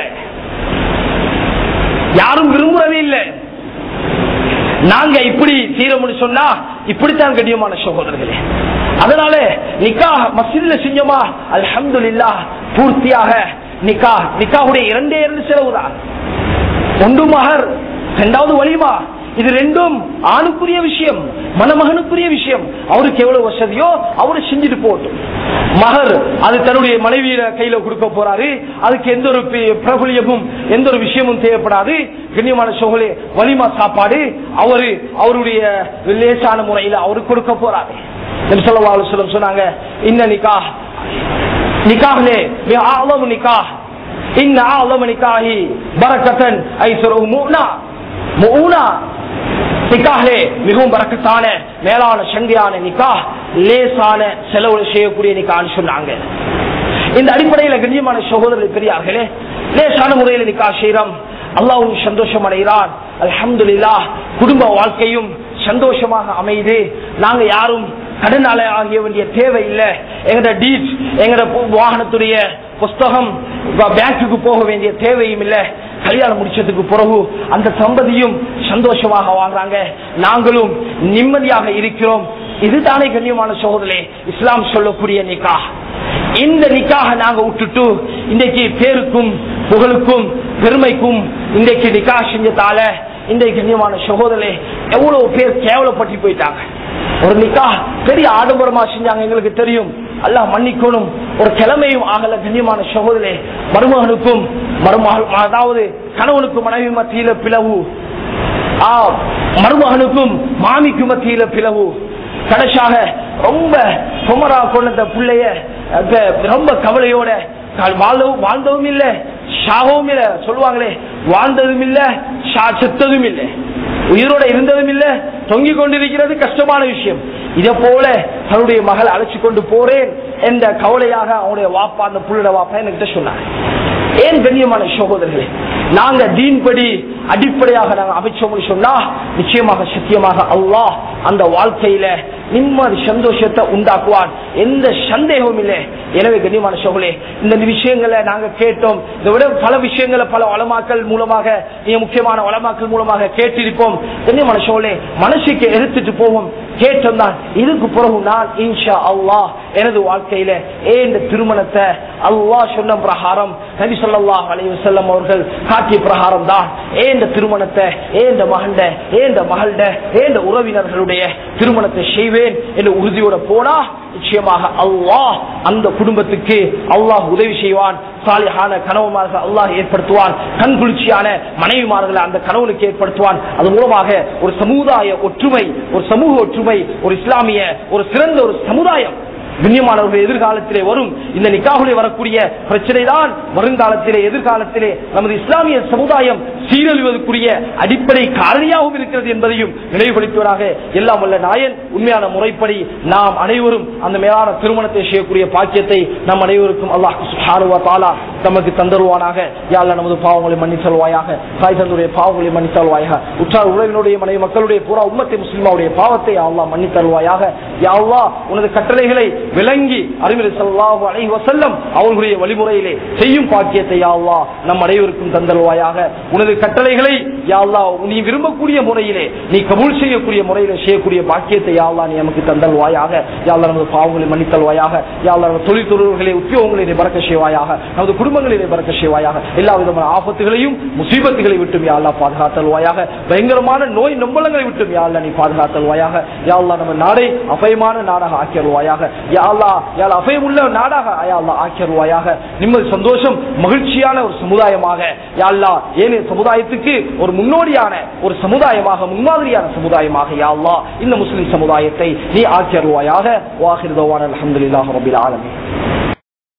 யாரும் விரும்புறதே இல்லை நாங்க இப்படி செய்யறோம்னு சொன்னா இப்படித்தான் கண்ணியமான சகோதரர்களே அதனால நிக்கா மஸ்ஜித்ல செஞ்சோமா அல்ஹம்துலில்லாஹ் பூர்த்தியாக நிக்கா நிக்காவுடைய இரண்டே இரண்டு செலவுதான் ஒன்று மகர் இரண்டாவது வலிமா இது ரெண்டும் ஆணுக்குரிய விஷயம் மணமகனுக்குரிய விஷயம் அவருக்கு எவ்வளவு வசதியோ அவரு செஞ்சுட்டு போகட்டும் மகர் அது தன்னுடைய மனைவியில கையில கொடுக்க போறாரு அதுக்கு எந்த ஒரு பி- பிரபலியமும் எந்த ஒரு விஷயமும் தேவைப்படாது கண்ணியமான சோழே வலிமா சாப்பாடு அவரு அவருடைய லேசான முறையில அவரு கொடுக்க போறாரு நபி ஸல்லல்லாஹு அலைஹி வஸல்லம் சொன்னாங்க இன்ன நிக்காஹ் நிக்காஹ்லே மிக ஆழம் நிக்காஹ் இன்ன ஆழம் நிக்காஹி பரக்கத்தன் ஐசரு முனா முனா நிக்காஹ்லே மிகவும் பரக்கத்தான மேலான சங்கையான நிக்காஹ் லேசான செலவு செய்யக்கூடிய நிக்கான்னு சொன்னாங்க இந்த அடிப்படையில கண்ணியமான சகோதரர்கள் பெரியார்களே லேசான முறையில் நிக்கா செய்யறோம் அல்லாவும் சந்தோஷம் அடைகிறான் அல்ஹம்துலில்லாஹ் குடும்ப வாழ்க்கையும் சந்தோஷமாக அமையுது நாங்க யாரும் கடனால ஆகிய வேண்டிய தேவை இல்லை எங்கட டீட் எங்கட பு- வாகனத்துடைய புஸ்தகம் ப- பேங்க்குக்கு போக வேண்டிய தேவையும் இல்லை கல்யாணம் முடிச்சதுக்கு பிறகு அந்த தம்பதியும் சந்தோஷமாக வாழ்றாங்க நாங்களும் நிம்மதியாக இருக்கிறோம் இதுதானே கண்ணியமான சோதரே இஸ்லாம் சொல்லக்கூடிய நிக்கா இந்த நிக்காக நாங்க விட்டுட்டு இன்றைக்கு பேருக்கும் புகழுக்கும் பெருமைக்கும் இன்றைக்கு நிக்கா செஞ்சதால இன்றைக்கு கண்ணியமான சகோதரே எவ்வளவு பேர் கேவலப்பட்டு போயிட்டாங்க ஒரு நிக்கா பெரிய ஆடம்பரமா செஞ்சாங்க எங்களுக்கு தெரியும் அல்லாஹ் மன்னிக்கணும் ஒரு கிழமையும் ஆகல கண்ணியமான சகோதரே மருமகனுக்கும் மருமகள் அதாவது கணவனுக்கும் மனைவி மத்தியில பிளவு ஆ, மருமகனுக்கும் மாமிக்கு மத்தியில பிளவு கடைசியாக ரொம்ப குமரா கொண்ட பிள்ளைய அஹ், ரொம்ப கவலையோட கால் வாழ்ந்தவும் வாழ்ந்தவும் இல்ல சாகவும் இல்ல சொல்லுவாங்களே வாழ்ந்ததும் இல்ல சா- செத்ததும் இல்லை உயிரோட இருந்ததும் இல்ல தொங்கிக் கொண்டிருக்கிறது கஷ்டமான விஷயம் இதை போல தன்னுடைய மகள் அழைச்சு கொண்டு போறேன் என்ற கவலையாக அவனுடைய வாப்பா அந்த புள்ளோட வாப்பா என்கிட்ட சொன்னாங்க ஏன் கண்ணியமான சகோதரர்களே நாங்க தீன்படி அடிப்படையாக நாங்க அமைச்சோம்னு சொன்னா நிச்சயமாக சத்தியமாக அல்லாஹ் அந்த வாழ்க்கையில நிம்மதி சந்தோஷத்தை உண்டாக்குவான் எந்த சந்தேகமும் இல்லை எனவே கண்ணியமான சோழே இந்த விஷயங்களை நாங்க கேட்டோம் இதை விட பல விஷயங்களை பல வளமாக்கல் மூலமாக மிக முக்கியமான வளமாக்கல் மூலமாக கேட்டிருப்போம் கண்ணியமான சோழே மனசுக்கு எடுத்துட்டு போவோம் கேட்டோம் தான் இதுக்கு பிறகு நான் இன்ஷா அல்லாஹ் எனது வாழ்க்கையில ஏன் இந்த திருமணத்தை அல்லாஹ் சொன்ன பிரகாரம் நபி ஸல்லல்லாஹு அலைஹி வஸல்லம் அவர்கள் காட்டிய பிரகாரம் தான் ஏன் இந்த திருமணத்தை ஏன் இந்த மகண்ட ஏன் இந்த மகள்ட ஏன் இந்த உறவினர்களுடைய திருமணத்தை செய்வேன் என்று உறுதியோட போனா நிச்சயமாக அல்லாஹ் அந்த குடும்பத்துக்கு அல்லாஹ் உதவி செய்வான் சாலிஹான கனவுமார்கள் அல்லாஹ் ஏற்படுத்துவான் கண் குளிர்ச்சியான மனைவிமார்களை அந்த கனவுக்கு ஏற்படுத்துவான் அது மூலமாக ஒரு சமுதாய ஒற்றுமை ஒரு சமூக ஒற்றுமை ஒரு இஸ்லாமிய ஒரு சிறந்த ஒரு சமுதாயம் கண்ணியமானவர்கள் எதிர்காலத்திலே வரும் இந்த நிக்காகுலே வரக்கூடிய பிரச்சனை தான் வருங்காலத்திலே எதிர்காலத்திலே நமது இஸ்லாமிய சமுதாயம் சீரழிவதற்குரிய அடிப்படை காரணியாகவும் இருக்கிறது என்பதையும் நினைவுபடுத்துவதாக எல்லாம் வல்ல நாயன் உண்மையான முறைப்படி நாம் அனைவரும் அந்த மேலான திருமணத்தை செய்யக்கூடிய பாக்கியத்தை நம் அனைவருக்கும் அல்லாஹ் சுப்ஹானஹு வ தஆலா நமக்கு தந்தருவானாக யாழ்லா நமது பாவங்களை மன்னித்தல்வாயாக தாய் தந்துடைய பாவங்களை மன்னித்தல்வாயாக உற்றார் உறவினுடைய மனைவி மக்களுடைய பூரா உம்மத்தை முஸ்லிமாவுடைய பாவத்தை அல்லாஹ் மன்னித்தல்வாயாக யா அல்லாஹ் உனது கட்டளைகளை விளங்கி அறிவியல் ஸல்லல்லாஹு அலைஹி வஸல்லம் அவர்களுடைய வழிமுறையிலே செய்யும் பாக்கியத்தை யா அல்லாஹ் நம் அனைவருக்கும் தந்தல்வாயாக உனது கட்டளைகளை யா அல்லாஹ் நீ விரும்பக்கூடிய முறையிலே நீ கபூல் செய்யக்கூடிய முறையிலே செய்யக்கூடிய பாக்கியத்தை யா அல்லாஹ் நீ நமக்கு தந்தல்வாயாக யா அல்லாஹ் நமது பாவங்களை மன்னித்தல்வாயாக யா அல்லாஹ் நமது தொழில் துறவுகளை உத்தியோகங்களை பறக்க செய்வாயாக நமது குடும்பங்களிலே பறக்க செய்வாயாக எல்லா விதமான ஆபத்துகளையும் முசீபத்துகளை விட்டும் யா அல்லாஹ் பாதுகாத்தல்வாயாக பயங்கரமான நோய் நம்பலங்களை விட்டும் யா அல்லாஹ் நீ பாதுகாத்தல்வாயாக யா அல்லாஹ் நம்ம நாடை அபயமான நாடாக ஆக்கியல்வாயாக யா அல்லாஹ் யா அல்லாஹ் அபயமுள்ள நாடாக யா அல்லாஹ் ஆக்கியல்வாயாக நிம்மதி சந்தோஷம் மகிழ்ச்சியான ஒரு சமுதாயமாக யா அல்லாஹ் ஏனைய சமுதாயத்துக்கு ஒரு முன்னோடியான ஒரு சமுதாயமாக முன்மாதிரியான சமுதாயமாக யா அல்லாஹ் இந்த முஸ்லிம் சமுதாயத்தை நீ ஆக்கியருவாயாக வாஹிர் தவான் அல்ஹம்துலில்லாஹி ரபில் ஆலமீன்